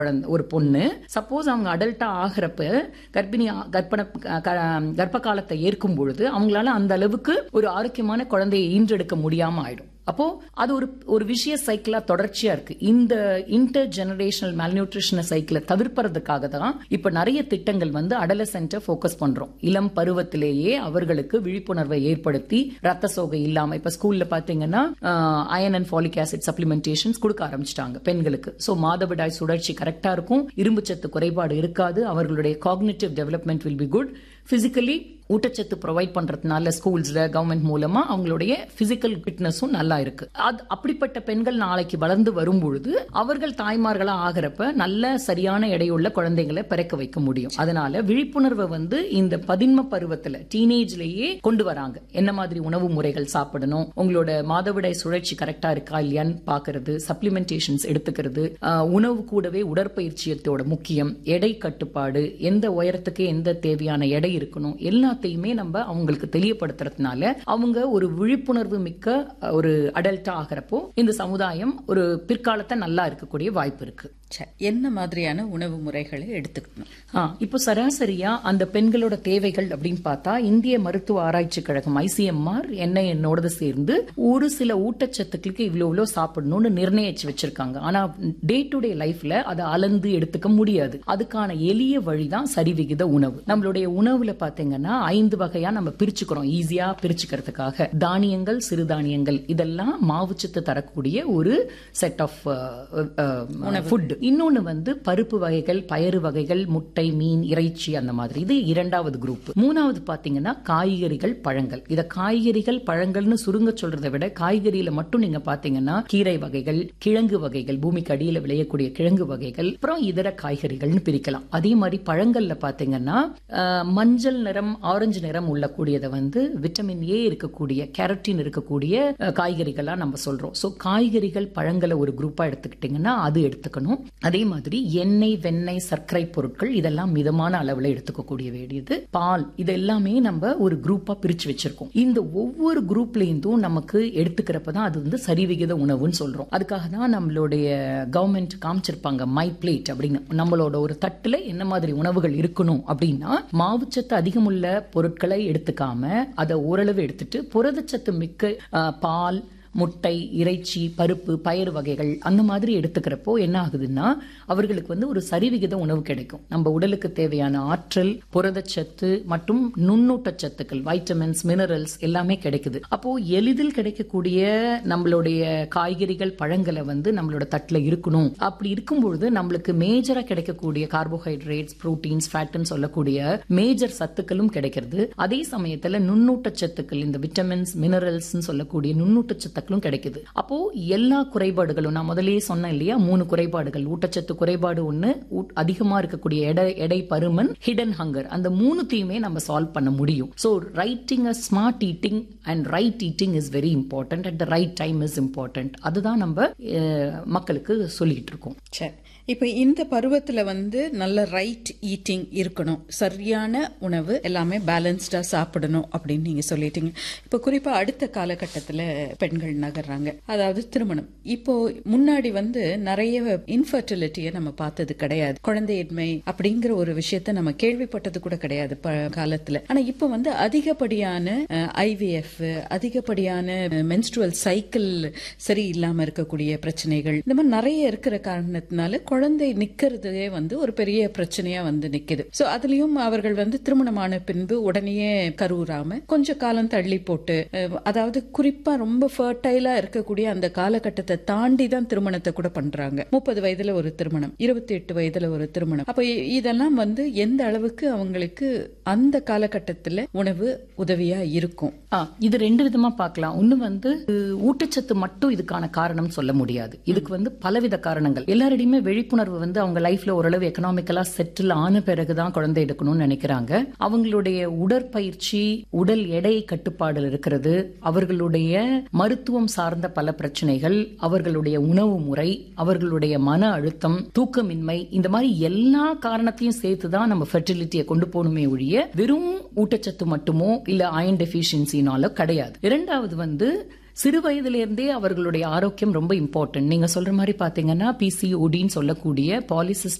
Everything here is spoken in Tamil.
குழந்தை ஒரு பொண்ணு சப்போஸ் அவங்க அடல்ட்டா ஆகிறப்ப கர்ப்பிணி ஆ- கர்ப்பண க- கர்ப்ப காலத்தை ஏற்கும் பொழுது அவங்களால அந்த அளவுக்கு ஒரு ஆரோக்கியமான குழந்தையை ஈன்றெடுக்க முடியாம ஆயிடும் அப்போ அது ஒரு ஒரு விஷய சைக்கிளா தொடர்ச்சியா இருக்கு இந்த இன்டர் ஜெனரேஷனல் மேல்நியூட்ரிஷன சைக்கிளை தவிர்ப்பதற்காக தான் இப்ப நிறைய திட்டங்கள் வந்து அடலசென்ட்டை ஃபோக்கஸ் பண்றோம் இளம் பருவத்திலேயே அவர்களுக்கு விழிப்புணர்வை ஏற்படுத்தி ரத்த சோகை இல்லாம இப்ப ஸ்கூல்ல பாத்தீங்கன்னா iron and folic acid supplementations கொடுக்க ஆரம்பிச்சிட்டாங்க பெண்களுக்கு சோ மாதவிடாய் சுழற்சி கரெக்டா இருக்கும் இரும்பு சத்து குறைபாடு இருக்காது அவர்களுடைய cognitive development will be good physically ஊட்டச்சத்து ப்ரொவைட் பண்றதுனால ஸ்கூல்ஸ்ல கவர்மெண்ட் மூலமா அவங்களுடைய பிசிக்கல் ஃபிட்னஸும் நல்லா இருக்கு அது அப்படிப்பட்ட பெண்கள் நாளைக்கு வளர்ந்து வரும் பொழுது அவர்கள் தாய்மார்களா ஆகிறப்ப நல்ல சரியான எடையுள்ள குழந்தைகளை பிறக்க வைக்க முடியும் அதனால விழிப்புணர்வை வந்து இந்த பதின்ம பருவத்துல டீனேஜ்லயே கொண்டு வராங்க என்ன மாதிரி உணவு முறைகள் சாப்பிடணும் உங்களோட மாதவிடாய் சுழற்சி கரெக்டா இருக்கா இல்லையான்னு பாக்குறது சப்ளிமெண்டேஷன்ஸ் எடுத்துக்கிறது ஆஹ், உணவு கூடவே உடற்பயிற்சியத்தோட முக்கியம் எடை கட்டுப்பாடு எந்த உயரத்துக்கு எந்த தேவையான எடை இருக்கணும் எல்லாத்தையுமே நம்ம அவங்களுக்கு தெளிவுபடுத்துறதுனால அவங்க ஒரு விழிப்புணர்வு மிக்க அஹ், ஒரு அடல்ட்டா ஆகிறப்போ இந்த சமுதாயம் ஒரு பிற்காலத்தை நல்லா இருக்கக்கூடிய வாய்ப்பு இருக்கு சரி, என்ன மாதிரியான உணவு முறைகளை எடுத்துக்கணும் ஆ, இப்போ சராசரியா அந்த பெண்களோட தேவைகள் அப்படின்னு பார்த்தா இந்திய மருத்துவ ஆராய்ச்சி கழகம் ஐசிஎம்ஆர் என்ன என்னோடது சேர்ந்து ஒரு சில ஊட்டச்சத்துக்களுக்கு இவ்வளவு இவ்வளவு சாப்பிடணும்னு நிர்ணயிச்சு வச்சிருக்காங்க ஆனா டே டு டே லைஃப்ல அதை அளந்து எடுத்துக்க முடியாது அதுக்கான எளிய வழிதான் சரிவிகித உணவு நம்மளுடைய உணவுல பாத்தீங்கன்னா ஐந்து வகையா நம்ம பிரிச்சுக்கிறோம் ஈஸியா பிரிச்சுக்கிறதுக்காக தானியங்கள் சிறுதானியங்கள் இதெல்லாம் மாவுச்சத்து தரக்கூடிய ஒரு செட் ஆஃப் ஃபுட் இன்னொன்னு வந்து பருப்பு வகைகள் பயறு வகைகள் முட்டை மீன் இறைச்சி அந்த மாதிரி இது இரண்டாவது குரூப் மூணாவது பாத்தீங்கன்னா காய்கறிகள் பழங்கள் இத காய்கறிகள் பழங்கள்னு சுருங்க சொல்றதை விட காய்கறியில மட்டும் நீங்க பாத்தீங்கன்னா கீரை வகைகள் கிழங்கு வகைகள் பூமிக்கு அடியில விளையக்கூடிய கிழங்கு வகைகள் அப்புறம் இதர காய்கறிகள்னு பிரிக்கலாம் அதே மாதிரி பழங்கள்ல பாத்தீங்கன்னா அஹ், மஞ்சள் நிறம் ஆரஞ்சு நிறம் உள்ள கூடியதை வந்து விட்டமின் ஏ இருக்கக்கூடிய கேரட்டின் இருக்கக்கூடிய அஹ், காய்கறிகளா நம்ம சொல்றோம் சோ காய்கறிகள் பழங்களை ஒரு குரூப்பா எடுத்துக்கிட்டீங்கன்னா அது எடுத்துக்கணும் அதே மாதிரி எண்ணெய் வெண்ணெய் சர்க்கரை பொருட்கள் இதெல்லாம் மிதமான அளவுல எடுத்துக்க கூடிய வேண்டியது பால் இது எல்லாமே நம்ம ஒரு குரூப்பா பிரிச்சு வச்சிருக்கோம் இந்த ஒவ்வொரு குரூப்ல இருந்தும் நமக்கு எடுத்துக்கிறப்ப தான் அது வந்து சரிவிகித உணவுன்னு சொல்றோம் அதுக்காக தான் நம்மளுடைய கவர்மெண்ட் காமிச்சிருப்பாங்க மை பிளேட் அப்படின்னு நம்மளோட ஒரு தட்டுல என்ன மாதிரி உணவுகள் இருக்கணும் அப்படின்னா மாவுச்சத்து அதிகமுள்ள பொருட்களை எடுத்துக்காம அதை ஓரளவு எடுத்துட்டு புரதச்சத்து மிக்க ஆ, பால் முட்டை இறைச்சி பருப்பு பயறு வகைகள் அந்த மாதிரி எடுத்துக்கிறப்போ என்ன ஆகுதுன்னா அவர்களுக்கு வந்து ஒரு சரிவிகித உணவு கிடைக்கும் நம்ம உடலுக்கு தேவையான ஆற்றல் புரதச்சத்து மற்றும் நுண்ணூட்டச்சத்துக்கள் வைட்டமின்ஸ் மினரல்ஸ் எல்லாமே கிடைக்குது அப்போ எளிதில் கிடைக்கக்கூடிய நம்மளுடைய காய்கறிகள் பழங்களை வந்து நம்மளோட தட்டுல இருக்கணும் அப்படி இருக்கும் பொழுது நம்மளுக்கு மேஜரா கிடைக்கக்கூடிய கார்போஹைட்ரேட்ஸ் புரோட்டீன்ஸ் ஃபேட்னு சொல்லக்கூடிய மேஜர் சத்துக்களும் கிடைக்கிறது அதே சமயத்துல நுண்ணூட்டச்சத்துக்கள் இந்த விட்டமின்ஸ் மினரல்ஸ் சொல்லக்கூடிய நுண்ணூட்டச்சத்துக்களும் கிடைக்குது அப்போ எல்லா குறைபாடுகளும் நான் முதல்லயே சொன்னேன் இல்லையா மூணு குறைபாடுகள் ஊட்டச்சத்து குறைபாடு ஒண்ணு ஊட்- அதிகமா இருக்கக்கூடிய எடை எடை பருமன் ஹிடன் ஹங்கர் அந்த மூணுத்தையுமே நம்ம சால்வ் பண்ண முடியும் so writing a smart eating and right eating is very important at the right time is important அதுதான் நம்ம அஹ், மக்களுக்கு சொல்லிட்டு இருக்கோம் சரி இப்போ இந்த பருவத்துல வந்து நல்ல ரைட் ஈட்டிங் இருக்கணும் சரியான உணவு எல்லாமே பேலன்ஸ்டா சாப்பிடணும் அப்படின்னு நீங்க சொல்லிட்டீங்க இப்போ குறிப்பா அடுத்த காலகட்டத்துல பெண்கள் நகர்றாங்க அதாவது திருமணம் இப்போ முன்னாடி வந்து நிறைய இன்ஃபர்டிலிட்டியை நம்ம பார்த்தது கிடையாது குழந்தையின்மை அப்படிங்கிற ஒரு விஷயத்த நம்ம கேள்விப்பட்டது கூட கிடையாது ப- காலத்துல ஆனா இப்போ வந்து அதிகப்படியான ஐவிஎஃப் அதிகப்படியான மென்ஸ்ட்ருவல் சைக்கிள் சரி இல்லாம இருக்கக்கூடிய பிரச்சனைகள் இந்த மாதிரி நிறைய இருக்கிற காரணத்தினால குழந்தை நிக்கிறதே வந்து ஒரு பெரிய பிரச்சனையா வந்து நிக்குது சோ அதுலயும் அவர்கள் வந்து திருமணமான பின்பு உடனேயே கருவுறாம கொஞ்ச காலம் தள்ளி போட்டு அஹ், அதாவது குறிப்பா ரொம்ப ஃபர்டைலா இருக்கக்கூடிய அந்த காலகட்டத்தை தாண்டி தான் திருமணத்தை கூட பண்றாங்க முப்பது வயதுல ஒரு திருமணம் இருபத்தி எட்டு வயதுல ஒரு திருமணம் அப்ப இ- இதெல்லாம் வந்து எந்த அளவுக்கு அவங்களுக்கு அந்த காலகட்டத்துல உணவு உதவியா இருக்கும் ஆ, இது ரெண்டு விதமா பார்க்கலாம் ஒண்ணு வந்து அஹ், ஊட்டச்சத்து மட்டும் இதுக்கான காரணம் சொல்ல முடியாது இதுக்கு வந்து பலவித காரணங்கள் எல்லாரிடையுமே விழிப்புணர்வு வந்து அவங்க லைஃப்ல ஓரளவு எக்கனாமிக்கலா செட்டில் ஆன பிறகுதான் குழந்தை எடுக்கணும்னு நினைக்கிறாங்க அவங்களுடைய உடற்பயிற்சி உடல் எடை கட்டுப்பாடு இருக்கிறது அவர்களுடைய மருத்துவம் சார்ந்த பல பிரச்சனைகள் அவர்களுடைய உணவு முறை அவர்களுடைய மன அழுத்தம் தூக்கமின்மை இந்த மாதிரி எல்லா காரணத்தையும் சேர்த்து தான் நம்ம ஃபெர்டிலிட்டியை கொண்டு போகணுமே ஒழிய வெறும் ஊட்டச்சத்து மட்டுமோ இல்ல அயன் டெஃபிஷியன்சினால கிடையாது இரண்டாவது வந்து சிறு வயதிலிருந்தே அவர்களுடைய ஆரோக்கியம் ரொம்ப இம்பார்ட்டன்ட் நீங்க சொல்ற மாதிரி பாத்தீங்கன்னா பிசிஓடின்னு சொல்லக்கூடிய பாலிசிஸ்டிக்